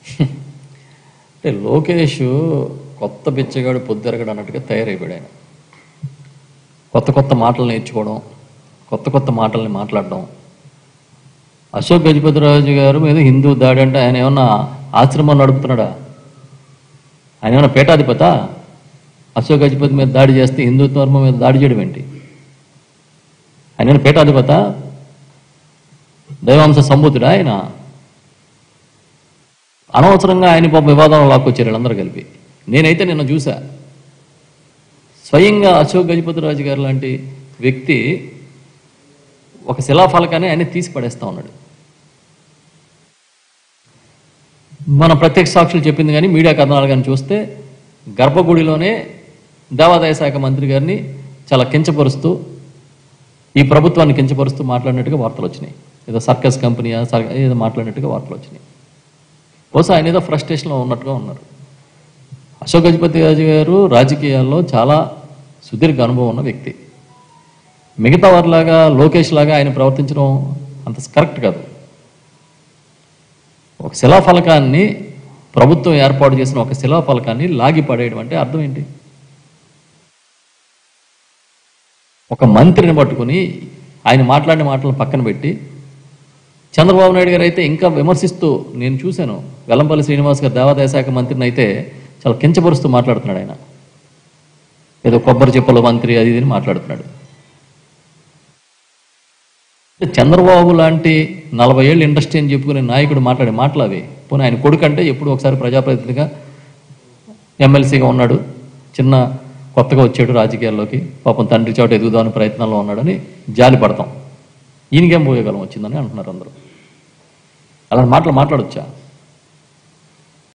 అంటే లోకేష్ కొత్త బిచ్చగాడు పొద్దురగడు అన్నట్టుగా తయారైపోయాడు ఆయన కొత్త కొత్త మాటలు నేర్చుకోవడం కొత్త కొత్త మాటల్ని మాట్లాడడం అశోక్ గజపతిరాజు గారు మీద హిందూ దాడి అంటే ఆయన ఏమన్నా ఆశ్రమం నడుపుతున్నాడా ఆయన ఏమన్నా పీఠాధిపత అశోక్ గజపతి మీద దాడి చేస్తే హిందుత్వ ధర్మం మీద దాడి చేయడం ఏంటి ఆయన ఏమన్నా పీఠాధిపత దైవాంశ సంబుద్ధుడా ఆయన అనవసరంగా ఆయన పాప వివాదంలో లాక్కొచ్చారు వీళ్ళందరూ కలిపి నేనైతే నిన్న చూసా స్వయంగా అశోక్ గజపతిరాజు గారు లాంటి వ్యక్తి ఒక శిలాఫలకాన్ని ఆయన తీసి పడేస్తా ఉన్నాడు మన ప్రత్యక్ష సాక్షులు చెప్పింది కానీ మీడియా కథనాలు కానీ చూస్తే గర్భగుడిలోనే దేవాదాయ శాఖ మంత్రి గారిని చాలా కించపరుస్తూ ఈ ప్రభుత్వాన్ని కించపరుస్తూ మాట్లాడినట్టుగా వార్తలు వచ్చినాయి ఏదో సర్కస్ కంపెనీ ఏదో మాట్లాడినట్టుగా వార్తలు వచ్చినాయి బహుశా ఆయన ఏదో ఫ్రస్ట్రేషన్లో ఉన్నట్టుగా ఉన్నారు అశోక్ గజపతి రాజు గారు రాజకీయాల్లో చాలా సుదీర్ఘ అనుభవం ఉన్న వ్యక్తి మిగతా వారిలాగా లోకేష్ లాగా ఆయన ప్రవర్తించడం అంత కరెక్ట్ కాదు ఒక శిలాఫలకాన్ని ప్రభుత్వం ఏర్పాటు చేసిన ఒక శిలాఫలకాన్ని లాగి పడేయడం అంటే అర్థం ఏంటి ఒక మంత్రిని పట్టుకుని ఆయన మాట్లాడిన మాటలను పక్కన పెట్టి చంద్రబాబు నాయుడు గారు అయితే ఇంకా విమర్శిస్తూ నేను చూశాను వెల్లంపల్లి శ్రీనివాస్ గారు దేవాదాయ శాఖ మంత్రిని అయితే చాలా కించపరుస్తూ మాట్లాడుతున్నాడు ఆయన ఏదో కొబ్బరి చెప్పుల మంత్రి అది ఇది అని మాట్లాడుతున్నాడు అంటే చంద్రబాబు లాంటి నలభై ఏళ్ళు ఇండస్ట్రీ అని చెప్పుకునే నాయకుడు మాట్లాడే మాటలు అవి పోనీ ఆయన కొడుకు అంటే ఎప్పుడు ఒకసారి ప్రజాప్రతినిధిగా ఎమ్మెల్సీగా ఉన్నాడు చిన్న కొత్తగా వచ్చాడు రాజకీయాల్లోకి పాపం తండ్రి చోట ఎదుగుదామని ప్రయత్నంలో ఉన్నాడని జాలి పడతాం ఈయనకేం పోయేగలం వచ్చిందని అంటున్నారు అందరూ అలాంటి మాటలు మాట్లాడొచ్చా